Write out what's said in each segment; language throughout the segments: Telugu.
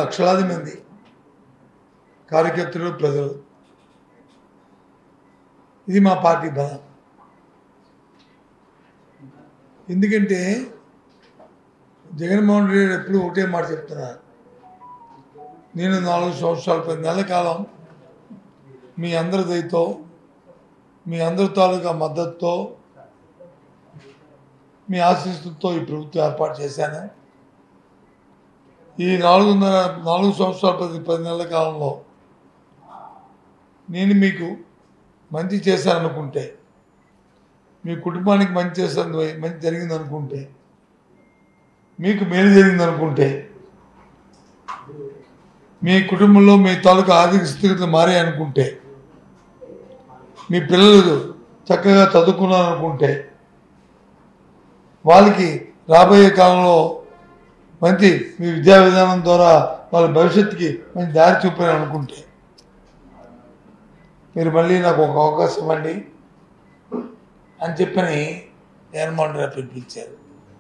లక్షలాది మంది కార్యకర్తలు ప్రజలు ఇది మా పార్టీ బలం ఎందుకంటే జగన్మోహన్ రెడ్డి ఎప్పుడు ఒకటే మాట చెప్తున్నారు నేను నాలుగు సంవత్సరాల పది నెలల కాలం మీ అందరి దయతో మీ అందరి తాలూకా మద్దతుతో మీ ఆశీస్సులతో ఈ ప్రభుత్వం ఏర్పాటు చేశాను ఈ నాలుగున్నర నాలుగు సంవత్సరాల పది పది నెలల కాలంలో నేను మీకు మంచి చేశాననుకుంటే మీ కుటుంబానికి మంచి చేశాను మంచి జరిగింది అనుకుంటే మీకు మేలు జరిగింది అనుకుంటే మీ కుటుంబంలో మీ తాలూకా ఆర్థిక స్థితిగతులు మారాయి అనుకుంటే మీ పిల్లలు చక్కగా చదువుకున్నారనుకుంటే వాళ్ళకి రాబోయే కాలంలో మంచి మీ విద్యా విధానం ద్వారా వాళ్ళ భవిష్యత్తుకి మంచి దారి చూపారు అనుకుంటే మీరు మళ్ళీ నాకు ఒక అవకాశం ఇవ్వండి అని చెప్పని జగన్మోహన్ రెడ్డి పిలిపించారు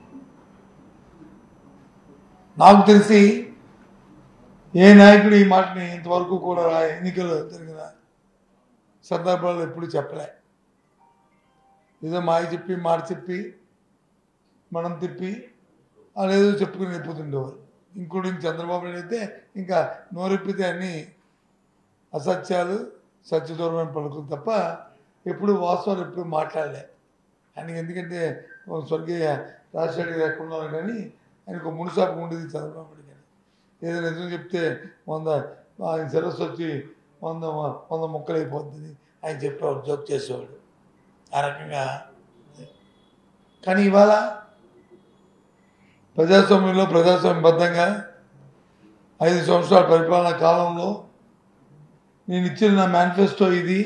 నాకు తెలిసి ఏ నాయకుడు ఈ మాటని ఇంతవరకు కూడా ఎన్నికలు జరిగిన సందర్భాల్లో ఎప్పుడు చెప్పలే ఏదో మాయ చెప్పి మాట చెప్పి మనం తిప్పి వాళ్ళు ఏదో చెప్పుకుని వెళ్ళిపోతుండేవారు ఇంక్లూడింగ్ చంద్రబాబు నాయుడు అయితే ఇంకా నోరెప్పితే అన్ని అసత్యాలు సత్యదూరమైన పలుకులు తప్ప ఎప్పుడు వాస్తవాలు ఎప్పుడు మాట్లాడలే ఆయనకి ఎందుకంటే ఓ స్వర్గీయ రాజశేఖర లేకుండా కానీ ఆయనకు ఒక మునుసాపు ఉండేది చంద్రబాబు నాయుడు కానీ ఏదో నిజం చెప్తే వంద ఆయన శిరస్సు వచ్చి వంద వంద మొక్కలు అయిపోతుంది ఆయన చెప్పేవాడు జోక్ చేసేవాడు ఆ రకంగా కానీ ఇవాళ ప్రజాస్వామ్యంలో ప్రజాస్వామ్యబద్ధంగా ఐదు సంవత్సరాల పరిపాలన కాలంలో నేను ఇచ్చిన నా మేనిఫెస్టో ఇది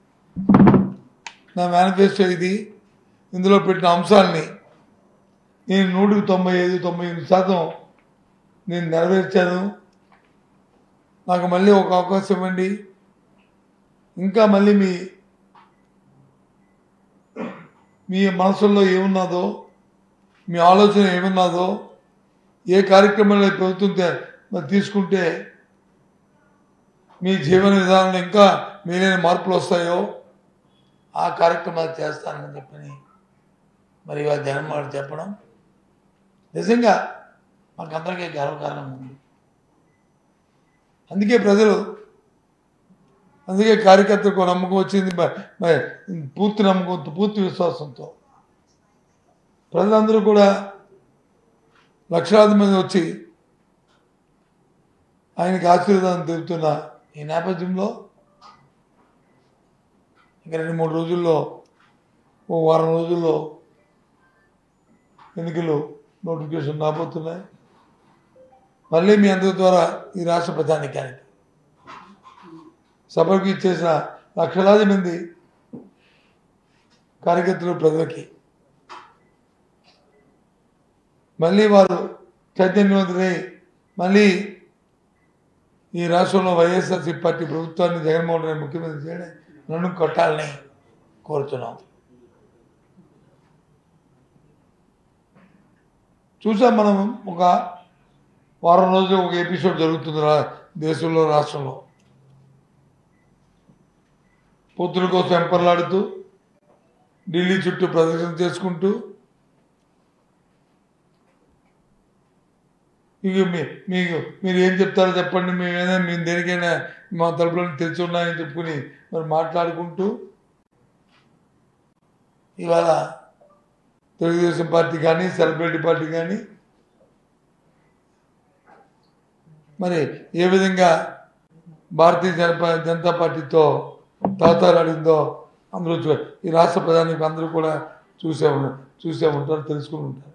నా మేనిఫెస్టో ఇది ఇందులో పెట్టిన అంశాలని నేను నూటికి తొంభై ఐదు తొంభై ఎనిమిది శాతం నేను నెరవేర్చాను నాకు మళ్ళీ ఒక అవకాశం ఇవ్వండి ఇంకా మళ్ళీ మీ మీ మనసుల్లో ఏమున్నదో మీ ఆలోచన ఏమున్నదో ఏ కార్యక్రమంలో ఈ ప్రభుత్వం తే- మరి తీసుకుంటే మీ జీవన విధానంలో ఇంకా మీరైన మార్పులు వస్తాయో ఆ కార్యక్రమాలు చేస్తానని చెప్పని మరి ఇవాళ జగన్మోహన్ చెప్పడం నిజంగా మాకందరికీ గర్వకారణం ఉంది అందుకే ప్రజలు అందుకే కార్యకర్తలకు ఒక నమ్మకం వచ్చింది బ- బ- పూర్తి నమ్మకంతో పూర్తి విశ్వాసంతో ప్రజలందరూ కూడా లక్షలాది మంది వచ్చి ఆయనకి ఆశీర్వాదం తెలుపుతున్న ఈ నేపథ్యంలో ఇంకా రెండు మూడు రోజుల్లో ఓ వారం రోజుల్లో ఎన్నికలు నోటిఫికేషన్ రాబోతున్నాయి మళ్ళీ మీ అందరి ద్వారా ఈ రాష్ట్ర ప్రధానికానికి సభకు ఇచ్చేసిన లక్షలాది మంది కార్యకర్తలు ప్రజలకి మళ్ళీ వారు చైతన్యవంతులై మళ్ళీ ఈ రాష్ట్రంలో వైఎస్ఆర్సీ పార్టీ ప్రభుత్వాన్ని జగన్మోహన్ రెడ్డి ముఖ్యమంత్రి చేయడం నన్ను కొట్టాలని కోరుతున్నాం చూసాం మనం ఒక వారం రోజులు ఒక ఎపిసోడ్ జరుగుతుంది రా- దేశంలో రాష్ట్రంలో పొత్తుల కోసం ఎంపర్లాడుతూ ఢిల్లీ చుట్టూ ప్రదర్శన చేసుకుంటూ ఇక మీ మీకు మీరు ఏం చెప్తారో చెప్పండి మేమేదైనా మేము దేనికైనా మా తలుపులను తెరిచి ఉన్నాయని చెప్పుకుని మరి మాట్లాడుకుంటూ ఇవాళ తెలుగుదేశం పార్టీ కానీ సెలబ్రిటీ పార్టీ కానీ మరి ఏ విధంగా భారతీయ జనపా జనతా పార్టీతో తాతారాడిందో అందరూ చూ ఈ రాష్ట్ర ప్రధానికి అందరూ కూడా చూసే ఉన్నారు చూసే ఉంటారు తెలుసుకుని ఉంటారు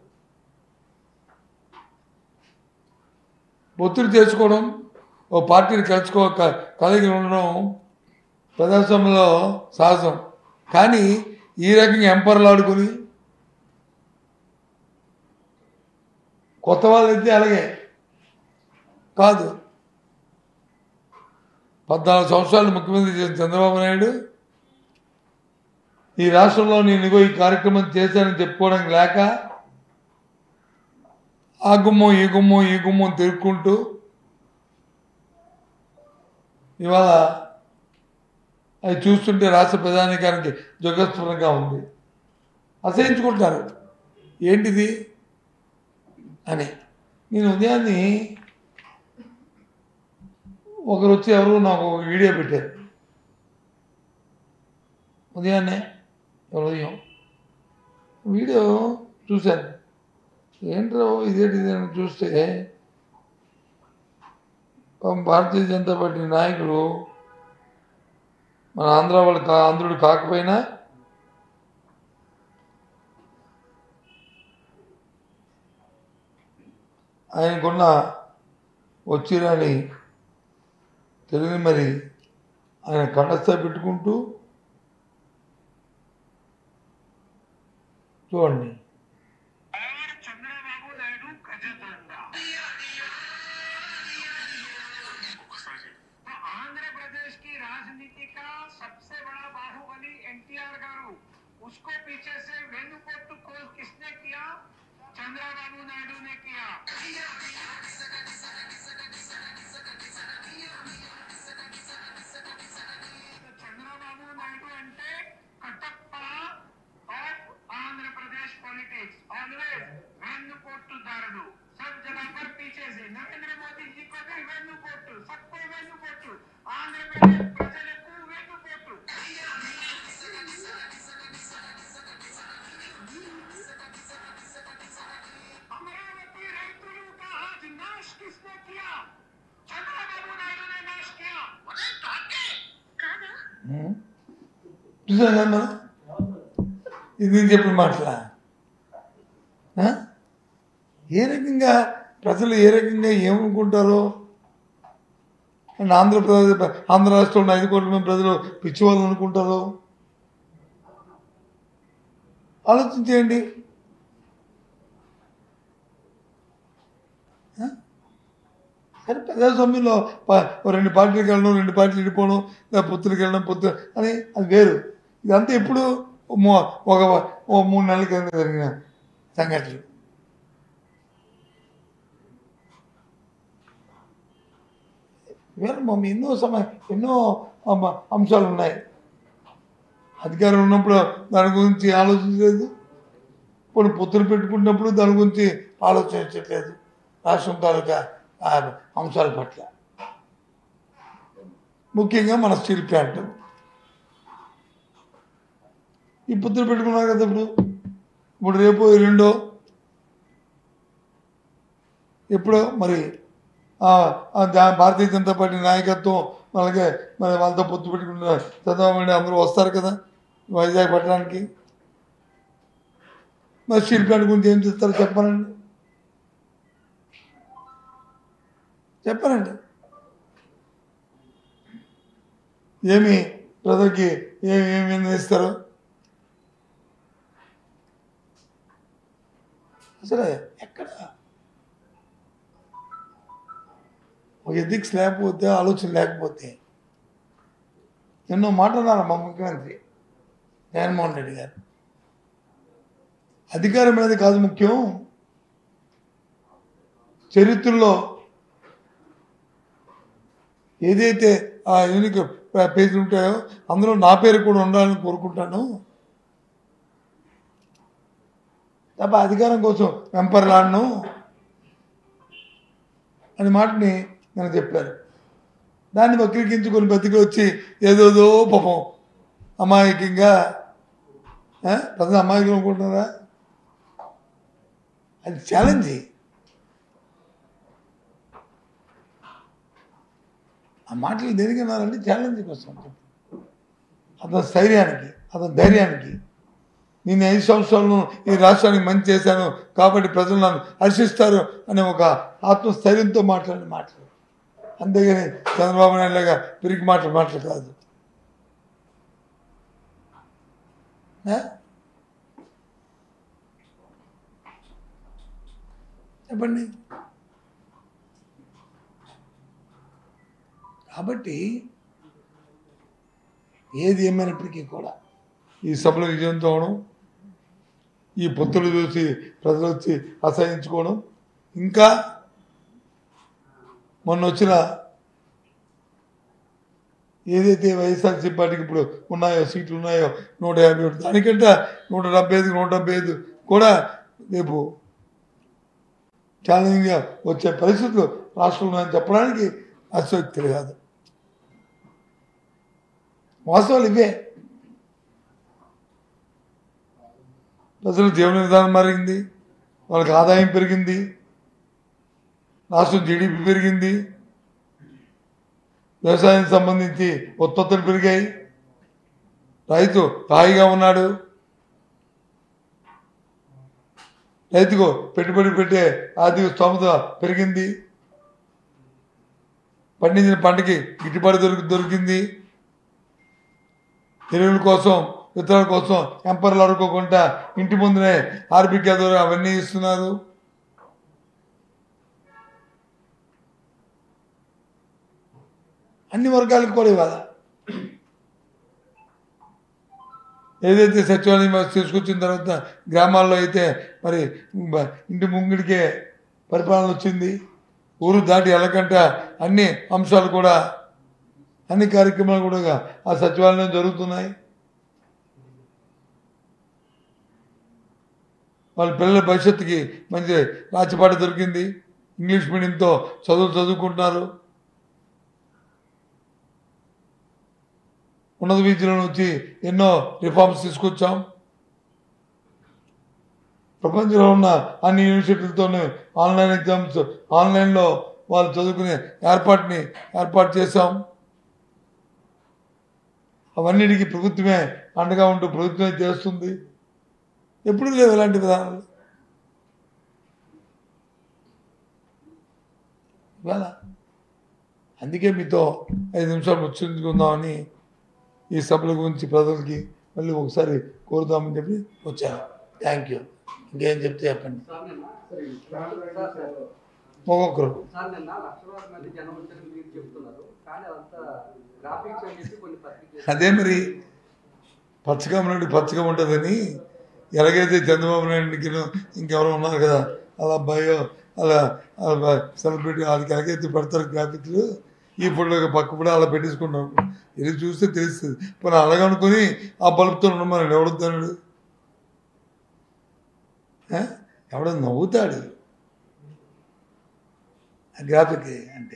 ఒత్తిడి చేసుకోవడం ఓ పార్టీని కలుసుకో క- కలిగి ఉండడం ప్రజాస్వామ్యంలో సహజం కానీ ఈ రకంగా ఎంపర్లు ఆడుకుని కొత్త వాళ్ళు అయితే అలాగే కాదు పద్నాలుగు సంవత్సరాలు ముఖ్యమంత్రి చేసిన చంద్రబాబు నాయుడు ఈ రాష్ట్రంలో నేను ఇగో ఈ కార్యక్రమం చేశానని చెప్పుకోవడానికి లేక ఆ గుమ్మం ఈ గుమ్మం ఈ గుమ్మం తిరుక్కుంటూ ఇవాళ అవి చూస్తుంటే రాష్ట్ర ప్రధానికానికి జగస్ఫురంగా ఉంది అసహించుకుంటారు ఏంటిది అని నేను ఉదయాన్ని ఒకరు వచ్చి ఎవరు నాకు ఒక వీడియో పెట్టారు ఉదయాన్నే ఎవరు ఉదయం వీడియో చూశాను ఏంట్రా ఇదేంటి ఇది అని చూస్తే పాపం భారతీయ జనతా పార్టీ నాయకులు మన ఆంధ్ర వాళ్ళు కా ఆంధ్రుడు కాకపోయినా ఆయనకున్న వచ్చిరాని తెలియని మరి ఆయన కండస్థ పెట్టుకుంటూ చూడండి और चंद्रबाबू नायडू गजदंडा तो आंध्र प्रदेश की राजनीति का सबसे बड़ा बाहुबली एनटीआर गारू उसको पीछे से वेणुपोट्टू को किसने किया चंद्रबाबू नायडू ने किया तो चंद्रबाबू नायडू అంటే Kattappa of Andhra Pradesh politics always वेन्नुपोट्टुदाరుడు सब जगह पर पीछे से नरेंद्र मोदी जी को भी वेन्नुपोट्टु सबको वेन्नुपोट्टु ఆంధ్ర ప్రదేశ్ ప్రజలకు వెన్నుపోటు अमरावती రైతులు का आज नाश किसने किया चंद्रबाबू नायडू ने नाश किया अरे काके कादा ఉం? చూసాం కదా మనం ఇది నేను చెప్పిన మాటలా ఆ? ఏ రకంగా ప్రజలు ఏ రకంగా ఏమనుకుంటారో అండ్ ఆంధ్రప్రదేశ్ ఆంధ్ర రాష్ట్రంలో ఐదు కోట్ల మంది ప్రజలు పిచ్చివాళ్ళు అనుకుంటారో ఆలోచించేయండి ఆ? సరే ప్రజాస్వామ్యంలో ప- ఓ రెండు పార్టీలకు వెళ్ళడం రెండు పార్టీలు విడిపోవడం లేదా పొత్తులకు వెళ్ళడం పొత్తు అని అది వేరు ఇదంతా ఎప్పుడు ఓ మూ- ఒక ఓ మూడు నెలల కింద జరిగిన సంఘటనలు వేరే మమ్మీ ఎన్నో సమయ ఎన్నో అమ్మ- అంశాలు ఉన్నాయి అధికారం ఉన్నప్పుడు దాని గురించి ఆలోచించలేదు ఇప్పుడు పొత్తులు పెట్టుకున్నప్పుడు దాని గురించి ఆలోచించట్లేదు రాష్ట్రం తాలూకా ఆ అంశాల పట్ల ముఖ్యంగా మన స్టీల్ ప్లాంట్ ఈ పొత్తులు పెట్టుకున్నారు కదా ఇప్పుడు ఇప్పుడు రేపు రెండో ఎప్పుడో మరి ఆ, ఆ దా- భారతీయ జనతా పార్టీ నాయకత్వం అలాగే మరి వాళ్ళతో పొత్తు పెట్టుకున్న చంద్రబాబు నాయుడు అందరూ వస్తారు కదా వైజాగ్ పట్టడానికి మరి స్టీల్ ప్లాంట్ గురించి ఏం చెప్తారో చెప్పానండి చెప్పానండి ఏమి ప్రజలకి ఏమి ఏమి నిర్ణయిస్తారు అసలు ఎక్కడ ఒక ఎథిక్స్ లేకపోతే ఆలోచన లేకపోతే ఎన్నో మాట్లాడారు మా ముఖ్యమంత్రి జగన్మోహన్ రెడ్డి గారు అధికారం అనేది కాదు ముఖ్యం చరిత్రలో ఏదైతే ఆ యూనిక్ పేజీలు ఉంటాయో అందులో నా పేరు కూడా ఉండాలని కోరుకుంటాను తప్ప అధికారం కోసం వెంపర్లాడను అనే మాటని నేను చెప్పారు దాన్ని వక్రీకరించుకొని బతికి వచ్చి ఏదోదో పాపం అమాయకంగా ఆ, ప్రజలు అమాయకులు అనుకుంటున్నారా అది ఛాలెంజ్ ఆ మాటలు దేనికి అన్నారంటే ఛాలెంజ్ కోసం అతని స్థైర్యానికి అతని ధైర్యానికి నేను ఐదు సంవత్సరాలను ఈ రాష్ట్రానికి మంచి చేశాను కాబట్టి ప్రజలు నన్ను హర్షిస్తారు అనే ఒక ఆత్మస్థైర్యంతో మాట్లాడిన మాటలు అంతేగాని చంద్రబాబు నాయుడు లాగా పిరికి మాటలు మాటలు కాదు ఆ? చెప్పండి కాబట్టి ఏది ఏమైనప్పటికీ కూడా ఈ సభలో విజయంతో అవడం ఈ పొత్తులు చూసి ప్రజలు వచ్చి అసహించుకోవడం ఇంకా మొన్న వచ్చిన ఏదైతే వైఎస్ఆర్సీ పార్టీకి ఇప్పుడు ఉన్నాయో సీట్లు ఉన్నాయో నూట యాభై ఒకటి దానికంటే నూట డెబ్బై ఐదు నూట డెబ్బై ఐదు కూడా రేపు ఛాలెంజింగ్గా వచ్చే పరిస్థితులు రాష్ట్రంలో ఉన్నాయని చెప్పడానికి అసక్తి కాదు వాస్తవాలు ఇవే ప్రజల జీవన విధానం మారింది వాళ్ళకి ఆదాయం పెరిగింది రాష్ట్రం జీడిపి పెరిగింది వ్యవసాయానికి సంబంధించి ఉత్పత్తులు పెరిగాయి రైతు హాయిగా ఉన్నాడు రైతుకు పెట్టుబడి పెట్టే ఆర్థిక స్తోమత పెరిగింది పండించిన పంటకి గిట్టుబాటు దొరికి దొరికింది ఎరువుల కోసం విత్తనాల కోసం ఎంపర్లు అడుకోకుండా ఇంటి ముందునే ఆర్బిక ద్వారా అవన్నీ ఇస్తున్నారు అన్ని వర్గాలకు కూడా ఇవ్వాలి ఏదైతే సచివాలయం వ్యవస్థ తీసుకొచ్చిన తర్వాత గ్రామాల్లో అయితే మరి బ- ఇంటి ముంగిడికే పరిపాలన వచ్చింది ఊరు దాటి వెళ్ళకంట అన్ని అంశాలు కూడా అన్ని కార్యక్రమాలు కూడా ఆ సచివాలయం జరుగుతున్నాయి వాళ్ళ పిల్లల భవిష్యత్తుకి మంచి రాచిపాట దొరికింది ఇంగ్లీష్ మీడియంతో చదువు చదువుకుంటున్నారు ఉన్నత విద్యలో నుంచి ఎన్నో రిఫార్మ్స్ తీసుకొచ్చాం ప్రపంచంలో ఉన్న అన్ని యూనివర్సిటీలతోనూ ఆన్లైన్ ఎగ్జామ్స్ ఆన్లైన్లో వాళ్ళు చదువుకునే ఏర్పాటుని ఏర్పాటు చేశాం అవన్నిటికీ ప్రభుత్వమే అండగా ఉంటూ ప్రభుత్వమే చేస్తుంది ఎప్పుడు లేవు ఇలాంటి విధానాలు ఇవాళ అందుకే మీతో ఐదు నిమిషాలు ముచ్చించుకుందామని ఈ సభల గురించి ప్రజలకి మళ్ళీ ఒకసారి కోరుదామని చెప్పి వచ్చాను థ్యాంక్ యూ ఇంకేం చెప్తే చెప్పండి సార్ నిన్న సార్ సార్ ఒక్కొక్కరు సార్ నిన్న లక్షలాది మంది జనం వచ్చారని మీరు చెప్తున్నారు కానీ అదంతా గ్రాఫిక్స్ అని చెప్పి కొన్ని పత్రికలు అదే మరి పచ్చగా నుండి పచ్చగా ఉంటుందని ఎలాగైతే చంద్రబాబు నాయుడికి ఇంకెవరో ఉన్నారు కదా అలా భయో అలా అలా సెలబ్రిటీ వాళ్ళకి ఎలాగైతే పెడతారు గ్రాఫిక్లు ఈ ఫోటో పక్క కూడా అలా పెట్టేసుకుంటాం ఇది చూస్తే తెలుస్తుంది మరి అలాగనుకొని ఆ బల్బుతో ఉండమని ఎవడుతాడు ఎవడో నవ్వుతాడు ఆ గ్రాఫిక్ అంటే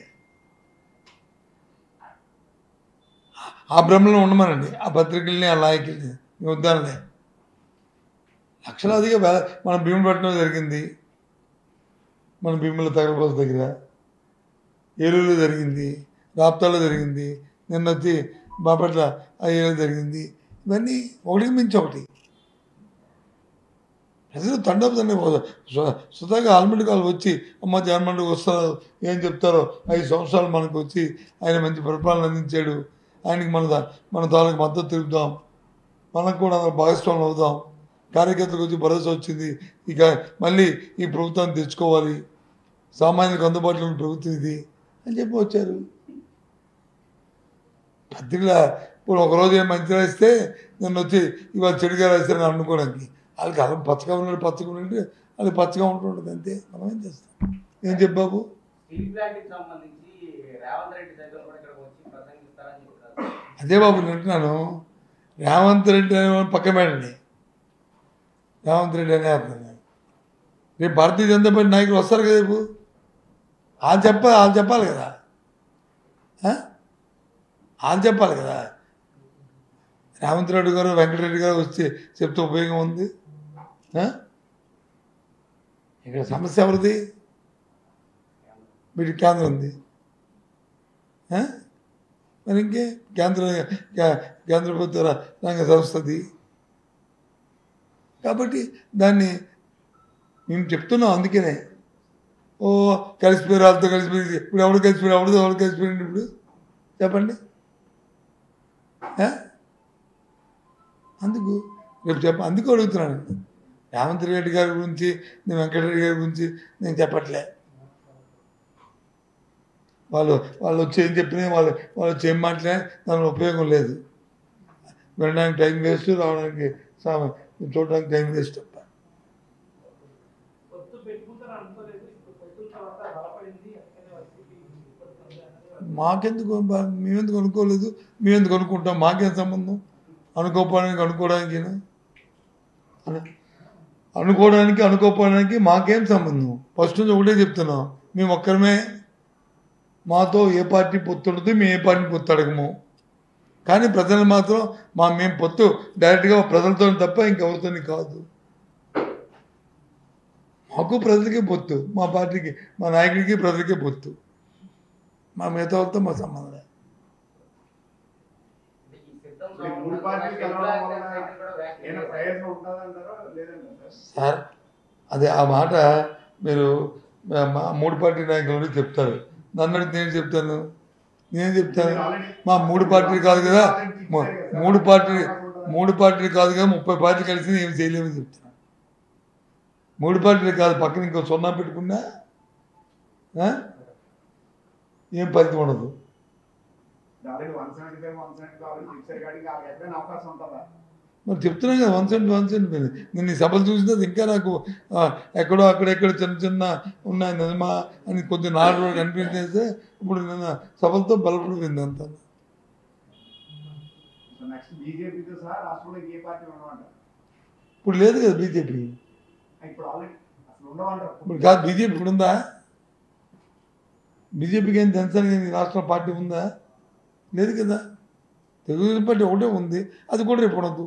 ఆ భ్రమలో ఉండమనండి ఆ పత్రికల్ని ఆ నాయకుల్ని మీ వద్దానులే లక్షలాదిగా వేల మన భీముపట్నం జరిగింది మన భీముల తగలబోత దగ్గర ఏలూరులో జరిగింది రాప్తాలో జరిగింది నిన్న వచ్చి బాపట్ల అయ్యేలో జరిగింది ఇవన్నీ ఒకటికి మించి ఒకటి ప్రజలు తండపు తండ్రి స్వతహాగా ఆల్మండ్ కాలు వచ్చి అమ్మ జగన్మండ్రికి వస్తారు ఏం చెప్తారో ఐదు సంవత్సరాలు మనకు వచ్చి ఆయన మంచి పరిపాలన అందించాడు ఆయనకి మన దా- మన తాలూకు మద్దతు తెలుపుదాం మనకు కూడా అందులో భాగస్వాములు అవుదాం కార్యకర్తలకు వచ్చి భరోసా వచ్చింది ఇక మళ్ళీ ఈ ప్రభుత్వాన్ని తెచ్చుకోవాలి సామాన్యులకు అందుబాటులో ఉన్న ప్రభుత్వం ఇది అని చెప్పి వచ్చారు పత్రికల ఇప్పుడు ఒకరోజు ఏం మంచి రాస్తే నన్ను వచ్చి ఇవాళ చెడుగా రాస్తారని అనుకోవడానికి వాళ్ళకి అలా పచ్చగా ఉన్నాడు పచ్చగా ఉంటే అది పచ్చగా ఉంటుంటుంది అంతే మనం ఏం చేస్తాం ఏం చెప్పావు స్టీల్ ప్లాంట్ కి సంబంధించి రేవంత్ రెడ్డి దగ్గర కూడా ఇక్కడికి వచ్చి ప్రసంగిస్తారని చెప్తారు అదే బాబు వింటున్నాను రేవంత్ రెడ్డి అనే వాడిని పక్కన పెట్టండి రేవంత్ రెడ్డి అనే అతను రేపు భారతీయ జనతా పార్టీ నాయకులు వస్తారు కదా రేపు వాళ్ళు చెప్పాలి వాళ్ళు చెప్పాలి కదా ఆ? వాళ్ళు చెప్పాలి కదా రేవంత్ రెడ్డి గారు వెంకటరెడ్డి గారు వచ్చి చెప్తే ఉపయోగం ఉంది ఆ? ఇక్కడ సమస్య ఎవరిది వీటి కేంద్రం ఉంది ఆ? మరి ఇంకే కేంద్ర కే- కేంద్ర ప్రభుత్వ ర- రంగ సంస్థది కాబట్టి దాన్ని మేము చెప్తున్నాం అందుకనే ఓ కలిసిపోయారు వాళ్ళతో కలిసిపోయి ఇప్పుడు ఎవడు కలిసిపోయారు ఎవడు ఎవడు కలిసిపోయింది ఇప్పుడు చెప్పండి ఆ? అందుకు రేపు చెప్ప అందుకు అడుగుతున్నాను రేవంత్ రెడ్డి గారి గురించి నేను వెంకటరెడ్డి గారి గురించి నేను చెప్పట్లే వాళ్ళు వాళ్ళు వచ్చి ఏం చెప్పినా వాళ్ళు వాళ్ళు వచ్చి ఏం మాట్లాడినా దాని ఉపయోగం లేదు వినడానికి టైం వేస్ట్ రావడానికి సా- చూడడానికి టైం వేస్ట్ తప్ప పొత్తు పెట్టుకుంటారు అనుకోలేదు ఇప్పుడు పొత్తు తర్వాత బలపడింది అక్కడే వైసీపీ పొత్తు ఉంది అన్నది మాకెందుకు బా- మేమెందుకు అనుకోలేదు మేమెందుకు అనుకుంటాం మాకేం సంబంధం అనుకోపోవడానికి అనుకోవడానికి అను- అనుకోవడానికి అనుకోపోవడానికి మాకేం సంబంధం ఫస్ట్ నుంచి ఒకటే చెప్తున్నాం మేము ఒక్కరమే మాతో ఏ పార్టీ పొత్తు ఉండదు మేము ఏ పార్టీ పొత్తు అడగము కానీ ప్రజలు మాత్రం మా మేము పొత్తు డైరెక్ట్గా ప్రజలతో తప్ప ఇంకెవరితో కాదు మాకు ప్రజలకే పొత్తు మా పార్టీకి మా నాయకుడికి ప్రజలకే పొత్తు మా మిగతా వాళ్ళతో మా సంబంధం లేదు. ఈ సిద్ధంలో ఈ మూడు ఉన్న పార్టీలు షెడ్యూల్ కలవడం యాక్ట్ వలన సైతం కూడా వ్యాఖ్యానం ఏమైనా చేశారు. ప్రయోజనం ఉంటుందంటారా లేదంటారా సార్ అదే ఆ మాట మీరు మా మూడు పార్టీ నాయకులు చెప్తారు నన్ను అడిగితే నేను చెప్తాను నేను చెప్తాను మా మూడు పార్టీలు కాదు కదా మా- మూడు పార్టీ మూడు పార్టీలు కాదు కదా ముప్పై పార్టీలు కలిసి ఏం చేయలేమని చెప్తాను మూడు పార్టీలు కాదు పక్కన ఇంకో సున్నా పెట్టుకున్నా ఆ? ఏం ఫలితం ఉండదు already one seventy five one seventy five already fixer కాడికి వాళ్ళకి ఎక్కడైనా అవకాశం ఉంటుందా మరి చెప్తున్నాను కదా వన్ సెంట్ వన్ సెంట్ మీద నేను ఈ సభలు చూసినది ఇంకా నాకు ఆ, ఎక్కడో అక్కడెక్కడ చిన్న చిన్న ఉన్నాయి నిజమా అని కొద్ది నాలుగు రోజులు కనిపించేస్తే ఇప్పుడు నిన్న సభలతో బలపడిపోయింది అంతా సో నెక్స్ట్ బీజేపీతో సహా రాష్ట్రంలో ఏ పార్టీ ఉండమంటారు ఇప్పుడు లేదు కదా బీజేపీ ఇప్పుడు ఆల్రెడీ అసలు ఉండమంటారు ఇప్పుడు కాదు బీజేపీ ఇప్పుడు ఉందా బీజేపీకి ఏం జనసేన రాష్ట్ర పార్టీ ఉందా లేదు కదా తెలుగుదేశం పార్టీ ఒకటే ఉంది అది కూడా రేపు ఉండదు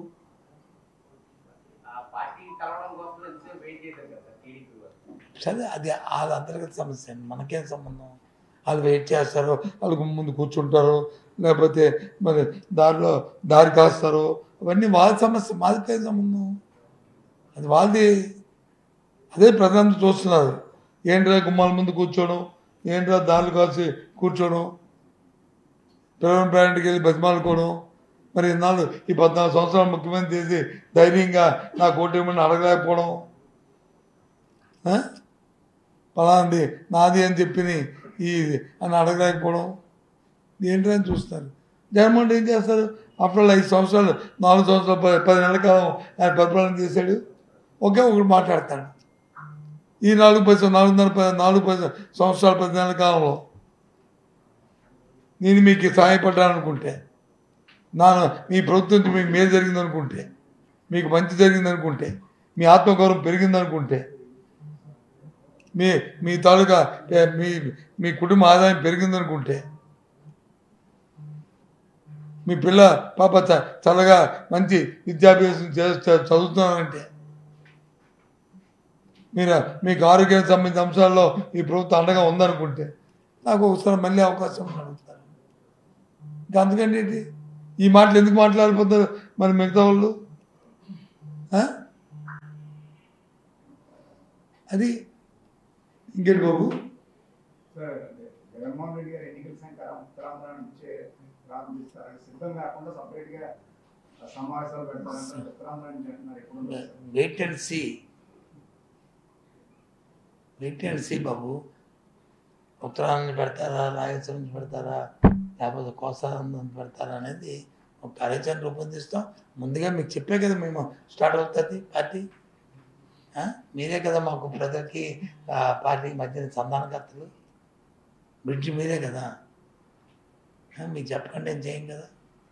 ఆ పార్టీ కలవడం కోసం ఎంతసేపు వెయిట్ చేశారు కదా సార్ టీడీపీ వాళ్ళు సరే అది వాళ్ళ అంతర్గత సమస్య అండి మనకేం సంబంధం వాళ్ళు వెయిట్ చేస్తారు వాళ్ళు ముందు కూర్చుంటారు లేకపోతే మరి దారిలో దారి కాస్తారు అవన్నీ వాళ్ళ సమస్య మాదికేం సంబంధం అది వాళ్ళది అదే ప్రజలంతా చూస్తున్నారు ఏంట్రా గుమ్మాల ముందు కూర్చోవడం ఏంట్రా దారులు కాసి కూర్చోవడం పిల్లల ప్రయాణికి వెళ్ళి బతిమాలుకోవడం మరి ఇన్నాళ్ళు ఈ పద్నాలుగు సంవత్సరాలు ముఖ్యమంత్రి చేసి ధైర్యంగా నా కోటేమని అడగలేకపోవడం ఆ? పలాంది నాది అని చెప్పి ఈ అని అడగలేకపోవడం ఏంటి అని చూస్తారు జగన్మోహన్ రెడ్డి ఏం చేస్తారు అప్పుడు ఐదు సంవత్సరాలు నాలుగు సంవత్సరాలు పది పది నెలల కాలం ఆయన పరిపాలన చేశాడు ఒకే ఒకడు మాట్లాడతాడు ఈ నాలుగు పది సం- నాలుగున్నర పది నాలుగు పది సంవత్సరాల పది నెలల కాలంలో నేను మీకు సహాయపడ్డాననుకుంటే నా మీ ప్రభుత్వం మీకు మేలు జరిగిందనుకుంటే మీకు మంచి జరిగిందనుకుంటే మీ ఆత్మగౌరవం పెరిగిందనుకుంటే మీ మీ తాలూకా ఏ, మీ మీ కుటుంబ ఆదాయం పెరిగిందనుకుంటే మీ పిల్ల పాప చ- చల్లగా మంచి విద్యాభ్యాసం చేస్తే చదువుతున్నానంటే మీరు మీకు ఆరోగ్యానికి సంబంధించిన అంశాల్లో ఈ ప్రభుత్వం అండగా ఉందనుకుంటే నాకు ఒకసారి మళ్ళీ అవకాశం ఉందని అడుగుతారు ఇంకా అందుకంటే ఏంటి ఈ మాటలు ఎందుకు మాట్లాడిపోతారు మరి మిగతా వాళ్ళు ఆ? అది ఇంకేంటి బాబు సార్ జగన్మోహన్ రెడ్డి గారు ఎన్నికల సంఖ్యారం ఉత్తరాంధ్ర నుంచే ప్రారంభిస్తారని సిద్ధం కాకుండా సపరేట్ గా సమావేశాలు పెడతారంటే ఉత్తరాంధ్ర నుంచి అంటున్నారు ఎప్పుడు ఉండదు sir. Wait and see wait and see Babu Uttarandhra నుంచి పెడతారా రాయలసీమ నుంచి పెడతారా లేకపోతే కోస్తాంధ్ర నుంచి పెడతారా అనేది ఒక కార్యాచరణ రూపొందిస్తాం ముందుగా మీకు చెప్పే కదా మేము స్టార్ట్ అవుతుంది పార్టీ ఆ? మీరే కదా మాకు ప్రజలకి ఆ, పార్టీకి మధ్యన సంధానకర్తలు బ్రిడ్జ్ మీరే కదా ఆ, మీకు చెప్పకుండా ఏం చేయం కదా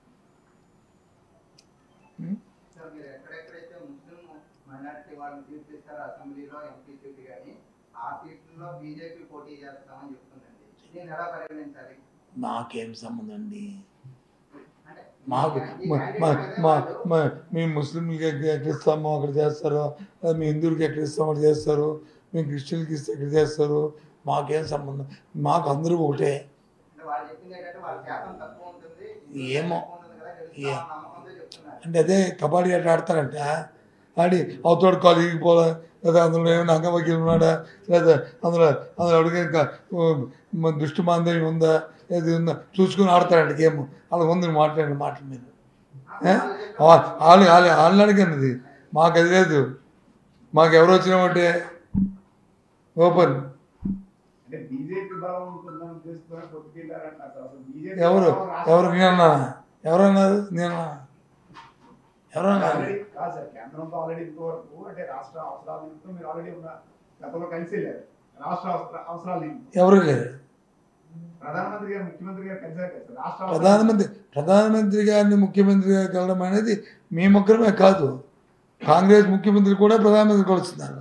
ఉం? సార్ మీరు ఎక్కడెక్కడైతే ముస్లిం మైనారిటీ వాళ్ళని తీర్పిస్తారో అసెంబ్లీలో ఎంపీ సీట్ కానీ ఆ సీట్లలో బీజేపీ పోటీ చేస్తామని చెప్తుందండి దీన్ని ఎలా పరిగణించాలి మాకేం సంబంధం అండి అంటే మాకు ఈ మా- candidate మా- అదే మా- వాళ్ళు మా- మేము ముస్లింలకి ఎక్కడ ఎక్కడ ఇస్తామో అక్కడ చేస్తారు లేదా మీ హిందువులకి ఎక్కడ ఇస్తామో అక్కడ చేస్తారు మేము క్రిస్టియన్కి ఇస్తే ఎక్కడ చేస్తారు మాకేం సంబంధం మాకు అందరూ ఒకటే అంటే వాళ్ళు చెప్పింది ఏంటంటే వాళ్ళ శాతం తక్కువ ఉంటుంది హిందువుల ఏమో. తక్కువ ఉంటుంది కదా గెలుస్తామన్న నమ్మకంతో చెప్తున్నారు అంటే అదే కబడ్డీ ఆట ఆడతారంట ఆడి అవతోడు కాలు ఇరిగిపోలే లేదా అందులో ఏమైనా అంగవైకల్యం ఉన్నాడా లేదా అందులో అందులో అడిగే ఇంకా ఓ, మ- దృష్టి మాంద్యం ఉందా ఏది ఉందా చూసుకుని ఆడతారంట గేమ్ అలా ఉంది మాట్లాడండి మాటల మీద ఏ? వా- వాళ్ళు వాళ్ళు వాళ్ళని అడిగినది మాకు అది లేదు మాకు ఎవరు వచ్చినా ఒకటే ఓపెన్ అంటే బీజేపీ బలం ఉంటుందని ఉద్దేశంతో పొత్తుకెళ్ళారంటారు సార్ అసలు బీజేపీ ఎవరు బలం రాష్ట్రంలో ఎవరు నేనన్నా ఎవరన్నారు నేను ఎవరన్నారు ఆల్రెడీ కాదు సార్ కేంద్రంతో ఆల్రెడీ ఇంతవరకు అంటే రాష్ట్ర అవసరాల నిమిత్తం మీరు ఆల్రెడీ ఉన్న గతంలో కలిసి వెళ్ళారు రాష్ట్ర అవసర- అవసరాల నిమిత్తం ఎవరు లేరు ప్రధానమంత్రి గారు ముఖ్యమంత్రి గారు కలిసారు కదా సార్ రాష్ట్ర ప్రధానమంత్రి ప్రధానమంత్రి గారిని ముఖ్యమంత్రి గారు కలడం అనేది మీ ముగ్గురమే కాదు కాంగ్రెస్ ముఖ్యమంత్రి కూడా ప్రధానమంత్రి కలుస్తున్నారు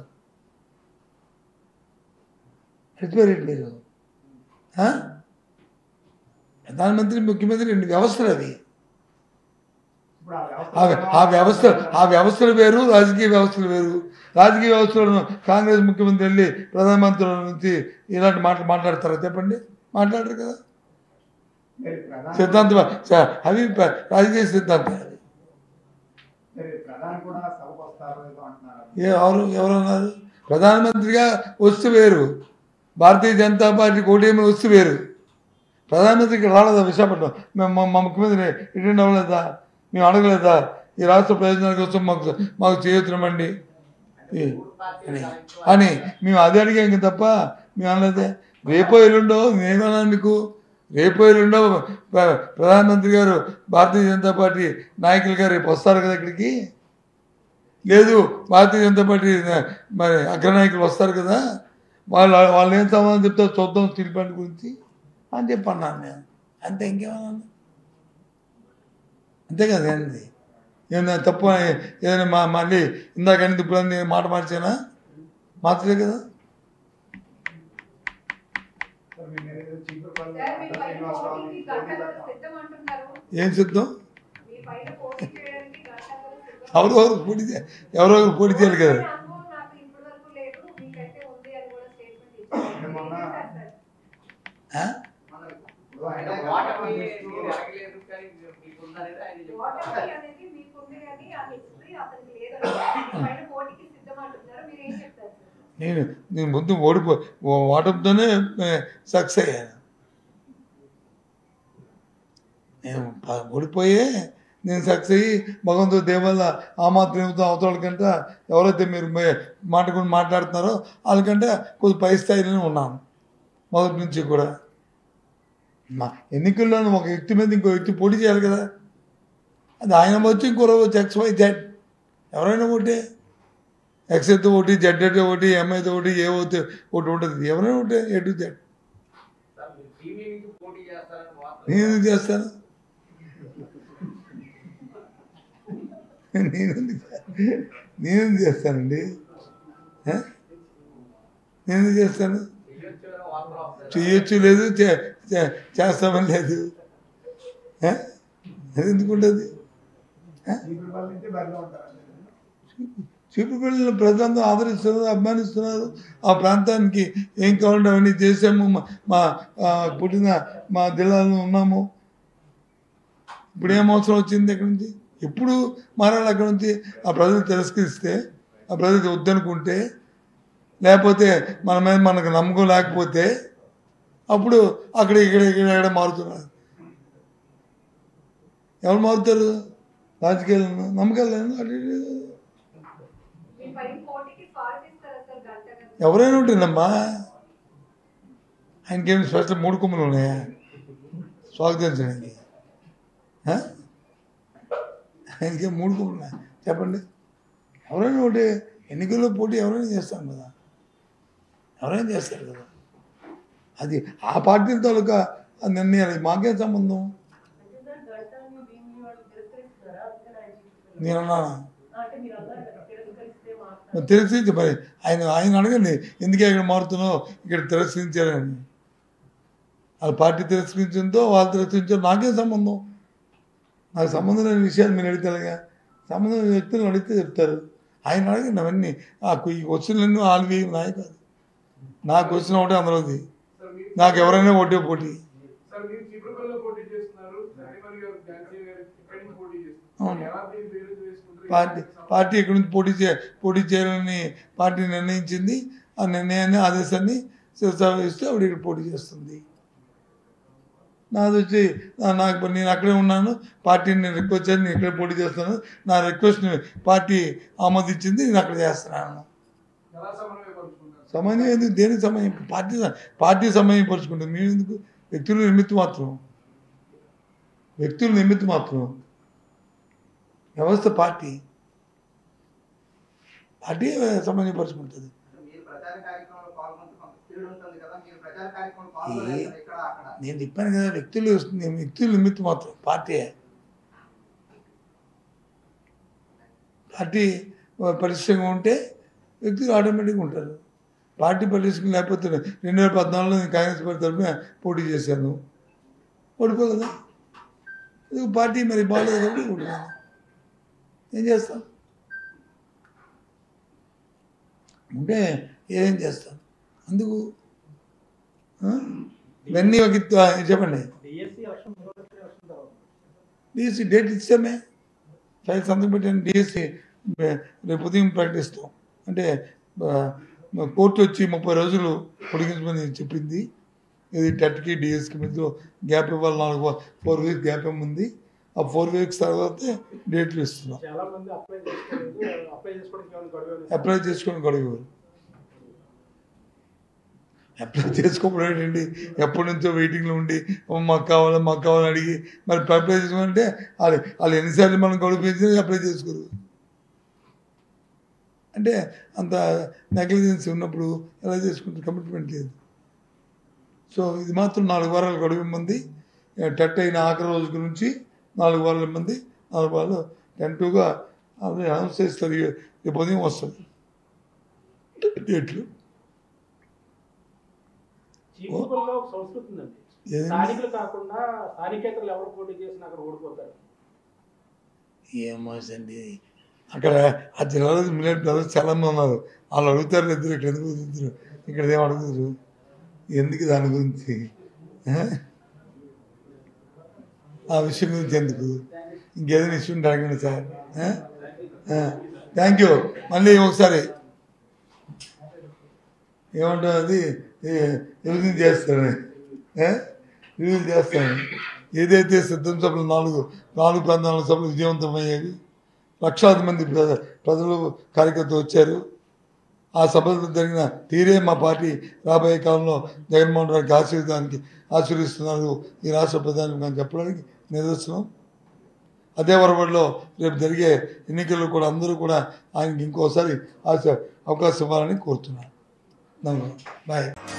ఎట్లా మీరు ఆ? ప్రధానమంత్రి ముఖ్యమంత్రి రెండు వ్యవస్థలు అవి ఇప్పుడు ఆ వ్యవస్థ ఆ వ్య- ఆ వ్యవస్థ ఆ వ్యవస్థలు వేరు రాజకీయ వ్యవస్థలు వేరు రాజకీయ వ్యవస్థలను కాంగ్రెస్ ముఖ్యమంత్రి వెళ్ళి ప్రధానమంత్రి నుంచి ఇలాంటి మాటలు మాట్లాడతారా చెప్పండి మాట్లాడరు కదా మరి ప్రధాని సిద్ధాంతం స- అవి ప- రాజకీయ సిద్ధాంతం అవి మరి ప్రధాని కూడా సభకు వస్తారు ఏదో అంటున్నారు ఏ ఎవరు ఎవరన్నారు ప్రధానమంత్రిగా వస్తు వేరు భారతీయ జనతా పార్టీ కూటమి వస్తు వేరు ప్రధానమంత్రికి రాలేదా విశాఖపట్నం మేము మా మా ముఖ్యమంత్రి అటెండ్ అవ్వలేదా మేము అడగలేదా ఈ రాష్ట్ర ప్రయోజనాల కోసం మాకు మాకు చేయొచ్చుమండి అని అని మేము అదే అడిగాం ఇంక తప్ప మేము అనలేదే రేపో ఎల్లుండో నేనేమన్నాను మీకు రేపో ఎల్లుండో ప్ర- ప్రధానమంత్రి గారు భారతీయ జనతా పార్టీ నాయకులు గారు రేపు వస్తారు కదా ఇక్కడికి లేదు భారతీయ జనతా పార్టీ నా- మరి అగ్రనాయకులు వస్తారు కదా వాళ్ళు వాళ్ళు ఏం సమాధానం చెప్తారు చూద్దాం స్టీల్ ప్లాంట్ గురించి అని చెప్పి అన్నాను నేను అంతే ఇంకేమన్నాను అంతే కదా ఏంది ఏమన్నా తప్పు అని- ఏదైనా మా మళ్ళీ ఇందాక అనేది ఇప్పుడు అని మాట మార్చానా మార్చలే కదా సార్ మీరు ఏదో చీపురుపల్లి సార్, మీ అంతా పైన శ్రీనివాసరావుని పోటీకి పోటీ గంటలు చేద్దాం. సిద్ధం అంటున్నారు. ఏం సిద్ధం మీ పైన పోటీ చేయడానికి గంటలు సిద్ధం. ఎవరో ఒకరు పోటీ చే- ఎవరో ఒకరు పోటీ చేయాలి కదా మీ అనుభవం నాకు ఇప్పటి వరకు లేదు మీకైతే ఉంది అని కూడా స్టేట్మెంట్ ఇచ్చారు మొన్న- ఏం చేశారు సార్? ఆ? ఇప్పుడు ఆయన ఓటమి నేను అడగలేదు కానీ మీకుందనేది ఆయన ఓటమి చెప్తారు అనేది మీకుంది అని ఆ హిస్టరీ అతనికి లేదు మీ పైన పోటీకి సిద్ధం అంటున్నారు మీరు ఏం చెప్తారు సార్? నేను నేను ముందు ఓడిపో ఓ- ఓటమితోనే సక్సెస్ అయ్యాను నేను ప- ఓడిపోయే నేను సక్సెస్ అయ్యి భగవంతుడు దేవల్ల ఆ మాత్రం ఏమవుతాం అవతల కంటే ఎవరైతే మీరు మే- మాట కూడా మాట్లాడుతున్నారో వాళ్ళకంటే కొద్ది పై స్థాయిలోనే ఉన్నాను మొదటి నుంచి కూడా మా ఎన్నికల్లో ఒక వ్యక్తి మీద ఇంకో వ్యక్తి పోటీ చేయాలి కదా అది ఆయన వచ్చి ఇంకో వచ్చి ఎక్స్ వై జెడ్ ఎవరైనా ఒకటే ఎక్స్ అయితే ఒకటి జెడ్ అయితే ఒకటి ఎం అయితే ఒకటి ఏ అయితే ఒకటి ఉంటుంది ఎవరైనా ఒకటి ఏ టు జెడ్ సార్ మీరు టీవీ నుంచి పోటీ చేస్తారని వార్తలు నేను ఎందుకు చేస్తాను నేను ఎందుకు నేను ఎందుకు చేస్తానండి ఆ? నేను ఎందుకు చేస్తాను చెయ్యొచ్చు అని వార్తలు వస్తాయి చేయొచ్చు లేదు చే- చే- చేస్తామని లేదు ఆ? అది ఎందుకు ఉంటుంది చీపురుపల్లి నుంచి బరిలో ఉంటారండి చూపుపల్లిని ప్రజలంతా ఆదరిస్తున్నారు అభిమానిస్తున్నారు ఆ ప్రాంతానికి ఏం కావాలంటే అవన్నీ చేసాము మా- మా ఆ, పుట్టిన మా జిల్లాలో ఉన్నాము ఇప్పుడు ఏం అవసరం వచ్చింది అక్కడి నుంచి ఎప్పుడు మారాలి అక్కడి నుంచి ఆ ప్రజలు తిరస్కరిస్తే ఆ ప్రజలు వద్దనుకుంటే లేకపోతే మన మీద మనకు నమ్మకం లేకపోతే అప్పుడు అక్కడ ఇక్కడ ఇక్కడ ఇక్కడ మారుతున్నారు ఎవరు మారుతారు రాజకీయాలను నమ్మకాలు లేని అటు ఇటు. మీ పైన పోటీకి స్వాగతిస్తారా సార్ గంట గంట ఎవరైనా ఉంటుందమ్మా ఆయనకేం స్పెషల్ మూడు కొమ్ములు ఉన్నాయా స్వాగతించడానికి ఆ? ఆయనకేం మూడు కొమ్ములు ఉన్నాయా చెప్పండి ఎవరైనా ఒకటి ఎన్నికల్లో పోటీ ఎవరైనా చేస్తాం కదా ఎవరైనా చేస్తారు కదా అది ఆ పార్టీల తాలూకా ఆ నిర్ణయాలు మాకేం సంబంధం అంటే సార్ గంటాన్ని దీన్ని వాళ్ళు తిరస్కరిస్తున్నారా అందుకని ఆయన చూపిస్తున్నారు. నేను అన్నానా అంటే మీరు అన్నారు కదా తిరస్కరిస్తే మాత్రం మరి తిరస్కరించి మరి ఆయన ఆయన అడగండి ఎందుకే ఇక్కడ మారుతున్నావు ఇక్కడ తిరస్కరించారని వాళ్ళ పార్టీ తిరస్కరించిందో వాళ్ళు తిరస్కరించారో నాకేం సంబంధం నాకు సంబంధం లేని విషయాలు మీరు అడిగితేగా సంబంధం లేని వ్యక్తులను అడిగితే చెప్తారు ఆయన అడగండి అవన్నీ ఆ ఈ క్వశ్చన్లన్నీ వాళ్ళవి నాయ కాదు నా క్వశ్చన్ ఒకటే అందులోది నాకు ఎవరైనా ఒకటే పోటీ సార్ మీరు చిప్పుడుపల్లిలో పోటీ చేస్తున్నారు సత్యమణి గారు ఝాన్సీ గారు ఇక్కడి నుంచి పోటీ అవును. చేస్తున్నారు ఎలా మీరు వేరు చేసుకుంటారు పార్టీ పార్టీ ఇక్కడి నుంచి పోటీ చే పోటీ చేయాలని పార్టీ నిర్ణయించింది ఆ నిర్ణయాన్ని ఆదేశాన్ని శిరసావహిస్తూ ఆవిడ ఇక్కడ పోటీ చేస్తుంది నాది వచ్చి నా- నాకు నేను అక్కడే ఉన్నాను పార్టీని రిక్వెస్ట్ చేసి నేను ఇక్కడే పోటీ చేస్తున్నాను నా రిక్వెస్ట్ని పార్టీ ఆమోదించింది నేను అక్కడ చేస్తున్నాను ఎలా సమన్వయపరుచుకుంటారు సమయం ఎందుకు దేనికి సమయం పార్టీ పార్టీ సమయం పరుచుకుంటుంది మేము ఎందుకు వ్యక్తుల నిమిత్తం మాత్రం వ్యక్తుల నిమిత్తం మాత్రం వ్యవస్థ పార్టీ పార్టీ సమన్వయపరుచుకుంటుంది మీరు ప్రచార కార్యక్రమంలో పాల్గొంటూ కొంత ఒత్తిడి ఉంటుంది కదా మీరు ప్రచార కార్యక్రమం పాల్గొన్నారు కదా ఇక్కడ అక్కడ నేను చెప్పాను కదా వ్యక్తులు నేను వ్యక్తుల నిమిత్తం మాత్రం పార్టీ పార్టీ పటిష్టంగా ఉంటే వ్యక్తులు ఆటోమేటిక్గా ఉంటారు పార్టీ పటిష్టంగా లేకపోతే రెండు వేల పద్నాలుగులో నేను కాంగ్రెస్ పార్టీ తరఫున పోటీ చేశాను ఓడిపోలేదా ఇది పార్టీ మరి బాగాలేదు కాబట్టి ఓడిపోయాను ఏం చేస్తాం ఉంటే ఏం చేస్తాం అందుకు ఆ? ఇవన్నీ ఒక ఎత్తు. ఆ, చెప్పండి డిఎస్సి డేట్ ఇచ్చామే ఫైల్ సంతకం పెట్టాను డిఎస్సి రేపు ఉదయం ప్రకటిస్తాం అంటే ఆ, కోర్టు వచ్చి ముప్పై రోజులు పొడిగించమని చెప్పింది ఇది టెట్కి డిఎస్కి మధ్యలో గ్యాప్ ఇవ్వాలి నాలుగు ఫోర్ వీక్స్ గ్యాప్ ఉంది ఆ ఫోర్ వీక్స్ తర్వాత డేట్లు ఇస్తున్నాం చాలా మంది అప్లై చేసుకోలేదు అప్లై చేసుకోవడానికి ఏమైనా గడువు ఏమైనా అప్లై చేసుకొని గొడవ అప్లై చేసుకోవడం ఏంటండి ఎప్పటి నుంచో వెయిటింగ్లో ఉండి "ఓ, మాకు కావాలి మాకు కావాలని అడిగి మరి అప్లై చేసుకోమంటే వాళ్ళు వాళ్ళు ఎన్నిసార్లు మనం గొడవ అప్లై చేసుకోరు అంటే అంత నెగ్లిజెన్స్ ఉన్నప్పుడు ఎలా చేసుకుంటారు కమిట్మెంట్ లేదు సో ఇది మాత్రం నాలుగు వారాలు గడువు ఇమ్మంది టెట్ అయిన ఆఖరి రోజు గురించి నాలుగు వారాలు ఇమ్మంది నాలుగు వారాలు టెంటుగా అది అనౌన్స్ చేస్తారు ఇక రేపు ఉదయం వస్తుంది డేట్లు చీకుల్లో ఒక సంస్కృతి ఉందండి ఏదండి? స్థానికులు కాకుండా స్థానికేతరులు ఎవరు పోటీ చేసినా అక్కడ ఓడిపోతారు ఏమో అండి అక్కడ ఆ జిల్లాలో మిలియన్ బ్రదర్స్ చాలా మంది ఉన్నారు వాళ్ళు అడుగుతారు ఇద్దరు ఇక్కడ ఎందుకు ఇద్దరు ఇక్కడ ఏం అడుగుతారు ఎందుకు దాని గురించి ఆ? ఆ విషయం గురించి ఎందుకు ఇంకేదైనా ఇష్యూ ఉంటే అడగండి సార్ థ్యాంక్ యూ మళ్ళీ ఒకసారి ఏమంటావు అది రివిజన్ చేస్తాను రివిజన్ చేస్తాను ఏదైతే సిద్ధం సభలు నాలుగు నాలుగు ప్రాంతాల సభలు విజయవంతమయ్యేవి లక్షలాది మంది ప్రజ- ప్రజలు కార్యకర్తలు వచ్చారు ఆ సభలో జరిగిన తీరే మా పార్టీ రాబోయే కాలంలో జగన్మోహన్ రెడ్డికి ఆశీర్వాదానికి ఆశీర్వదిస్తున్నారు ఈ రాష్ట్ర ప్రధాని కానీ చెప్పడానికి నిదర్శనం అదే వరబడిలో రేపు జరిగే ఎన్నికల్లో కూడా అందరూ కూడా ఆయనకి ఇంకోసారి ఆశ అవకాశం ఇవ్వాలని కోరుతున్నాను నమస్కారం బాయ్